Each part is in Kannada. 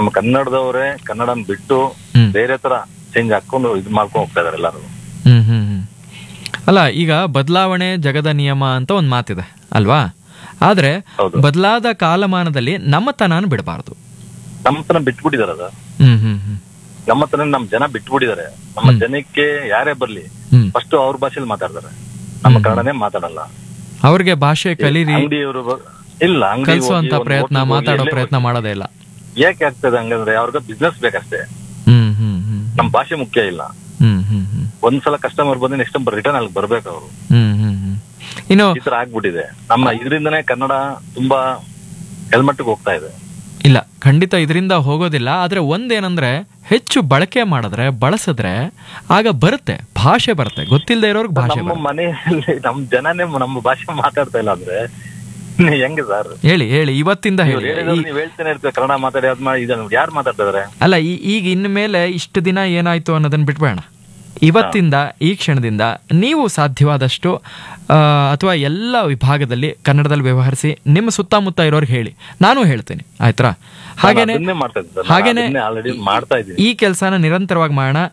ನಮ್ಮ ಕನ್ನಡದವರೇ ಕನ್ನಡನ ಬಿಟ್ಟು ಹ್ಮ್. ಬೇರೆ ತರ ಚೇಂಜ್ ಹಾಕೊಂಡು ಇದು ಮಾಡ್ಕೊಂಡು ಹೋಗ್ತಾ ಇದಾರೆ ಎಲ್ಲರೂ ಹ್ಮ್ ಹ್ಮ್ ಹ್ಮ್ ಅಲ್ಲ ಈಗ ಬದಲಾವಣೆ ಜಗದ ನಿಯಮ ಅಂತ ಒಂದು ಮಾತಿದೆ ಅಲ್ವಾ ಆದ್ರೆ ಹೌದು. ಬದಲಾದ ಕಾಲಮಾನದಲ್ಲಿ ನಮ್ಮತನನ ಬಿಡಬಾರ್ದು ನಮ್ಮ ತನ ಬಿಟ್ಬಿಟ್ಟಿದಾರೆ ಅದು ಹ್ಮ್ ಹ್ಮ್ ಹ್ಮ್ ನಮ್ಮ ತನ ನಮ್ ಜನ ಬಿಟ್ಬಿಟ್ಟಿದ್ದಾರೆ ನಮ್ಮ ಜನಕ್ಕೆ ಯಾರೇ ಬರ್ಲಿ ಹ್ಮ್ ಫಸ್ಟ್ ಅವ್ರ ಭಾಷೆಲಿ ಮಾತಾಡ್ತಾರೆ ನಮ್ಮ ಕನ್ನಡನೇ ಮಾತಾಡಲ್ಲ ಅವ್ರಿಗೆ ಭಾಷೆ ಕಲೀರಿ ಅಂಗಡಿಯವರು ಇಲ್ಲ ಅಂಗಡಿ ಕಲಿಸುವಂತ ಪ್ರಯತ್ನ ಮಾತಾಡೋ ಪ್ರಯತ್ನ ಮಾಡೋದೇ ಇಲ್ಲ ಯಾಕೆ ಆಗ್ತದೆ ಹಂಗಂದ್ರೆ ಅವ್ರಿಗೆ ಬಿಸ್ನೆಸ್ ಬೇಕಷ್ಟೇ ಹ್ಮ್ ಹ್ಮ್ ಹ್ಮ್ ನಮ್ ಭಾಷೆ ಮುಖ್ಯ ಇಲ್ಲ ಹ್ಮ್ ಹ್ಮ್ ಹ್ಮ್ ಒಂದ್ಸಲ ಕಸ್ಟಮರ್ ಬಂದ್ರೆ ನೆಕ್ಸ್ಟ್ ಟೈಮ್ ರಿಟರ್ನ್ ಅಲ್ಲಿ ಬರ್ಬೇಕು ಅವರು ಹ್ಮ್ ಹ್ಮ್ ಹ್ಮ್ ಇನ್ನು ಈ ತರ ಆಗ್ಬಿಟ್ಟಿದೆ ನಮ್ಮ ಇದರಿಂದನೇ ಕನ್ನಡ ತುಂಬಾ ಕೆಲ್ಮಟ್ಟಿಗೆ ಹೋಗ್ತಾ ಇದೆ ಇಲ್ಲ ಖಂಡಿತ ಇದರಿಂದ ಹೋಗೋದಿಲ್ಲ ಆದ್ರೆ ಒಂದೇನಂದ್ರೆ ಹೆಚ್ಚು ಬಳಕೆ ಮಾಡಿದ್ರೆ ಬಳಸಿದ್ರೆ ಆಗ ಬರುತ್ತೆ ಭಾಷೆ ಬರುತ್ತೆ ಗೊತ್ತಿಲ್ಲದೆ ಇರೋರ್ಗೆ ಭಾಷೆ ನಮ್ಮ ಬರುತ್ತೆ ಮನೆಯಲ್ಲಿ ನಮ್ ಜನನೇ ನಮ್ಮ ಭಾಷೆ ಮಾತಾಡ್ತಾ ಇಲ್ಲ ಅಂದ್ರೆ ಇನ್ನು ಹೆಂಗೆ ಸರ್ ಹೇಳಿ ಹೇಳಿ ಇವತ್ತಿಂದ ಹೇಳಿ ಈ- ನೀವು ಹೇಳ್ತಾನೆ ಇರ್ತೀವಿ ಕನ್ನಡ ಮಾತಾಡಿ ಅದ್ ಮಾಡಿ ಇದನ್ನ ಯಾರು ಮಾತಾಡ್ತಾ ಇದಾರೆ ಅಲ್ಲ ಈ- ಈಗ ಇನ್ಮೇಲೆ ಇಷ್ಟು ದಿನ ಏನಾಯ್ತು ಅನ್ನೋದನ್ನ ಬಿಟ್ಬೇಡ ಇವತ್ತಿಂದ ಈ ಕ್ಷಣದಿಂದ ನೀವು ಸಾಧ್ಯವಾದಷ್ಟು ಆ, ಅಥವಾ ಎಲ್ಲ ವಿಭಾಗದಲ್ಲಿ ಕನ್ನಡದಲ್ಲಿ ವ್ಯವಹರಿಸಿ ನಿಮ್ಮ ಸುತ್ತಮುತ್ತ ಇರೋರ್ಗೆ ಹೇಳಿ ನಾನು ಹೇಳ್ತೀನಿ ಆಯ್ತಾ ಹಾಗೇನೆ ಅದನ್ನೇ ಮಾಡ್ತಾ ಇದ್ದೀನಿ ಹಾಗೇನೆ ಆಲ್ರೆಡಿ ಮಾಡ್ತಾ ಇದ್ದೀನಿ ಈ ಕೆಲಸನ ನಿರಂತರವಾಗಿ ಮಾಡೋಣ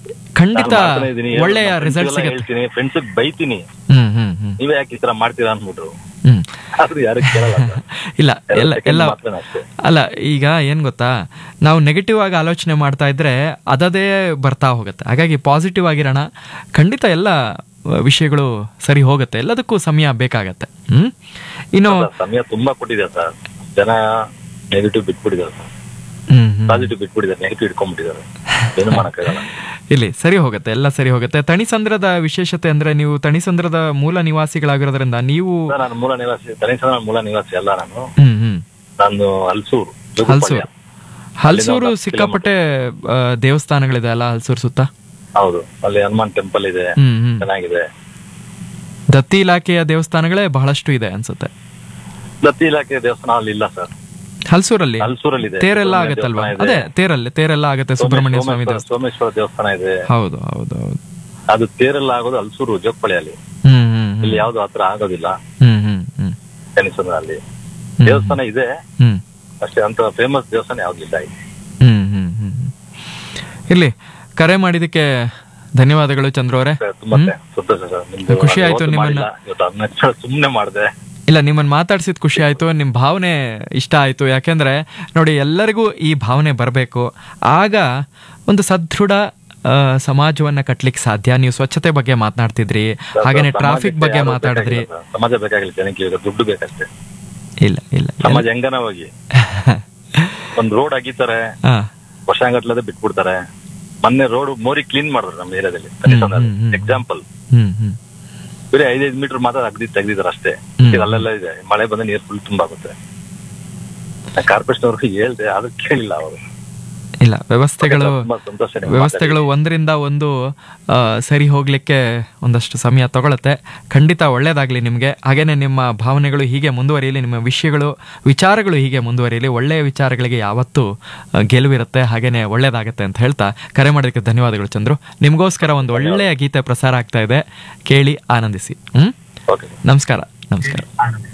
ಖಂಡಿತ ಮಾಡ್ತಾನೆ ಇದೀನಿ. ಒಳ್ಳೆಯ ನಮ್ಮ ರಿಸಲ್ಟ್ friends ಗೆಲ್ಲ ಸಿಗುತ್ತೆ ಹೇಳ್ತೀನಿ ಫ್ರೆಂಡ್ಸ್ ಬೈತೀನಿ ಹ್ಮ್ ಹ್ಮ್ ಹ್ಮ್ ನೀವೇ ಯಾಕೆ ಈ ತರ ಮಾಡ್ತೀರಾ ಅನ್ಬಿಟ್ರು ಹ್ಮ್ ಆದ್ರೂ ಯಾರು ಕೇಳಲ್ಲ sir. ಇಲ್ಲ ಎಲ್ಲ second ಎಲ್ಲ ಮಾತ್ರನೇ ಅಷ್ಟೇ. ಅಲ್ಲ ಈಗ ಏನ್ ಗೊತ್ತಾ ನಾವು ನೆಗೆಟಿವ್ ಆಗಿ ಆಲೋಚನೆ ಮಾಡ್ತಾ ಇದ್ರೆ ಅದದೇ ಬರ್ತಾ ಹೋಗುತ್ತೆ ಹಾಗಾಗಿ ಪಾಸಿಟಿವ್ ಆಗಿರೋಣ ಖಂಡಿತ ಎಲ್ಲ ವಿಷಯಗಳು ಸರಿ ಹೋಗುತ್ತೆ ಎಲ್ಲದಕ್ಕೂ ಸಮಯ ಬೇಕಾಗತ್ತೆ ಹ್ಮ್ ಇನ್ನು ಸರ್, ಸಮಯ ತುಂಬಾ ಕೊಟ್ಟಿದೆ ಸರ್ ಜನ ನೆಗೆಟಿವ್ ಬಿಟ್ಬಿಟ್ಟಿದ್ದಾರೆ ಸರ್ ಹ್ಮ್ ಹ್ಮ್ ಪಾಸಿಟಿವ್ ಬಿಟ್ಬಿಟ್ಟಿದ್ದಾರೆ ನೆಗೆಟಿವ್ ಇಟ್ಕೊಂಡ್ಬಿಟ್ಟಿದ್ದಾರೆ ಏನು ಮಾಡಕ್ಕಾಗಲ್ಲ ಇಲ್ಲಿ ಸರಿ ಹೋಗುತ್ತೆ ಎಲ್ಲ ಸರಿ ಹೋಗುತ್ತೆ ತಣಿಸಂದ್ರದ ವಿಶೇಷತೆ ಅಂದ್ರೆ ನೀವು ತಣಿಸಂದ್ರದ ಮೂಲ ನಿವಾಸಿಗಳಾಗಿರೋದ್ರಿಂದ ನೀವು ಸರ್, ನಾನು ಮೂಲ ನಿವಾಸಿ ತನಿಸನ ಮೂಲ ನಿವಾಸಿ ಅಲ್ಲ ನಾನು ಹ್ಮ್ ಹ್ಮ್ ನಾನು ಹಲ್ಸೂರು ಹಲ್ಸೂರು ಜೋಗುಪಾಳ್ಯ. ಹಲ್ಸೂರು ಅಲ್ಲಿಂದ ಒಂದು ಸಿಕ್ಕಾಪಟ್ಟೆ ಆ, ದೇವಸ್ಥಾನಗಳಿದೆ ಅಲ್ಲ ಹಲ್ಸೂರು ಸುತ್ತ ಹೌದು ಅಲ್ಲಿ ಹನುಮಾನ್ ಟೆಂಪಲ್ ಇದೆ ಹ್ಮ್ ಹ್ಮ್ ಚೆನ್ನಾಗಿದೆ ದತ್ತಿ ಇಲಾಖೆಯ ದೇವಸ್ಥಾನಗಳೇ ಬಹಳಷ್ಟು ಇದೆ ಅನ್ಸುತ್ತೆ ದತ್ತಿ ಇಲಾಖೆ ದೇವಸ್ಥಾನ ಅಲ್ಲಿ ಇಲ್ಲ ಸರ್ ಹಲ್ಸೂರಲ್ಲಿ ಹಲ್ಸೂರಲ್ಲಿ ಇದೆ ತೇರೆಲ್ಲ ಸುಬ್ರಹ್ಮಣ್ಯ ಆಗತ್ತಲ್ವಾ ದೇವಸ್ಥಾನ ಇದೆ. ಅದೇ ತೇರಲ್ಲಿ ತೇರೆಲ್ಲ ಆಗತ್ತೆ ಸುಬ್ರಹ್ಮಣ್ಯ ಸ್ವಾಮಿ ಸೋಮೇಶ್ವರ- ದೇವಸ್ಥಾನ ಸೋಮೇಶ್ವರ ದೇವಸ್ಥಾನ ಇದೆ ಹೌದು ಹೌದು ಹೌದು ಅದು ತೇರೆಲ್ಲ ಆಗೋದು ಹಲ್ಸೂರು ಜೋಗಪಳ್ಳಿಯಲ್ಲಿ ಹ್ಮ್ ಹ್ಮ್ ಇಲ್ಲಿ ಯಾವ್ದು ಹತ್ರ ಆಗೋದಿಲ್ಲ ಹ್ಮ್ ಹ್ಮ್ ಹ್ಮ್ ಅಲ್ಲಿ ದೇವಸ್ಥಾನ ಇದೆ ಹ್ಮ್ ಅಷ್ಟೇ ಅಂತ ಫೇಮಸ್ ದೇವಸ್ಥಾನ ಯಾವ್ದಿಲ್ಲ ಇಲ್ಲಿ ಹ್ಮ್ ಹ್ಮ್ ಹ್ಮ್ ಹ್ಮ್. ಇರ್ಲಿ ಕರೆ ಮಾಡಿದಕ್ಕೆ ಧನ್ಯವಾದಗಳು ಚಂದ್ರ ಅವರೇ ಸರ್, ತುಂಬಾ ಸಂತೋಷ ಸರ್ ನಿಮ್ದು ಖುಷಿ ಆಯ್ತು ಇವತ್ತು ನಿಮ್ಮನ್ನ- ಮಾಡಿಲ್ಲ. ಇವತ್ತು ಹದಿನೈದು ನಿಮಿಷ ಸುಮ್ನೆ ಮಾಡಿದೆ ಇಲ್ಲ ನಿಮ್ಮನ್ನ ಮಾತಾಡ್ಸಿದ್ ಖುಷಿ ಆಯ್ತು ನಿಮ್ಮ ಭಾವನೆ ಇಷ್ಟ ಆಯ್ತು ಯಾಕೆಂದ್ರೆ ನೋಡಿ ಎಲ್ಲರಿಗೂ ಈ ಭಾವನೆ ಬರಬೇಕು ಆಗ ಒಂದು ಸದೃಢ ಆ, ಸಮಾಜವನ್ನ ಕಟ್ಲಿಕ್ಕೆ ಸಾಧ್ಯ ನೀವು ಸ್ವಚ್ಛತೆ ಬಗ್ಗೆ ಮಾತನಾಡ್ತಿದ್ರಿ ಹಾಗೇನೆ ಟ್ರಾಫಿಕ್ ಸಮಾಜಕ್ಕೆ ಬಗ್ಗೆ ಯಾರು ಮಾತಾಡಿದ್ರಿ ಬೇಕಾಗಿಲ್ಲ ಸರ್. ಸಮಾಜ ಬೇಕಾಗಿಲ್ಲ ಜನಕ್ಕೆ ಈಗ ದುಡ್ಡು ಬೇಕಷ್ಟೇ ಇಲ್ಲ ಇಲ್ಲ ಸಮಾಜ ಹೆಂಗನ ಹೋಗಿ ಒಂದ್ ರೋಡ್ ಆಗಿತಾರೆ ಹಾ ವರ್ಷಾಂಗಟ್ಲದೆ ಬಿಟ್ಬಿಡ್ತಾರೆ ಮೊನ್ನೆ ರೋಡ್ ಮೋರಿ ಕ್ಲೀನ್ ಮಾಡಿದ್ರು ನಮ್ಮ ಏರಿಯಾದಲ್ಲಿ ಹ್ಮ್, ಹ್ಮ್. ಎಕ್ಸಾಂಪಲ್ ಹ್ಮ್ ಹ್ಮ್ ಬರೀ ಐದೈದು ಮೀಟರ್ ಮಾತ್ರ ಅಗ್ದಿ ತೆಗ್ದಿದ್ದಾರೆ ಅಷ್ಟೇ ಹ್ಮ್. ಈಗ ಅಲ್ಲೆಲ್ಲ ಇದೆ ಮಳೆ ಬಂದ್ರೆ ನೀರು ಫುಲ್ ತುಂಬಾಗುತ್ತೆ ಕಾರ್ಪೊರೇಷನ್ ಅವ್ರಿಗೆ ಹೇಳ್ದೆ ಆದ್ರೂ ಕೇಳಿಲ್ಲ ಅವರು ಇಲ್ಲ ವ್ಯವಸ್ಥೆಗಳು ತುಂಬಾ ಸಂತೋಷ ನೀವು ವ್ಯವಸ್ಥೆಗಳು ಒಂದರಿಂದ ಒಂದು ಆ, ಸರಿ ಹೋಗ್ಲಿಕ್ಕೆ ಒಂದಷ್ಟು ಸಮಯ ತಗೊಳುತ್ತೆ ಖಂಡಿತ ಒಳ್ಳೇದಾಗ್ಲಿ ನಿಮಗೆ ಹಾಗೇನೆ ನಿಮ್ಮ ಭಾವನೆಗಳು ಹೀಗೆ ಮುಂದುವರಿಯಲಿ ನಿಮ್ಮ ವಿಷಯಗಳು ವಿಚಾರಗಳು ಹೀಗೆ ಮುಂದುವರಿಯಲಿ ಒಳ್ಳೆಯ ವಿಚಾರಗಳಿಗೆ ಯಾವತ್ತೂ ಆ, ಗೆಲುವಿರುತ್ತೆ ಹಾಗೇನೆ ಒಳ್ಳೇದಾಗತ್ತೆ ಅಂತ ಹೇಳ್ತಾ ಕರೆ ಮಾಡೋದಕ್ಕೆ ಧನ್ಯವಾದಗಳು ಚಂದ್ರು ನಿಮಗೋಸ್ಕರ ಒಂದು ಒಳ್ಳೆಯ ಗೀತೆ ಪ್ರಸಾರ ಆಗ್ತಾ ಇದೆ ಕೇಳಿ ಆನಂದಿಸಿ ಹ್ಮ್ ಓಕೆ ನಮಸ್ಕಾರ ನಮಸ್ಕಾರ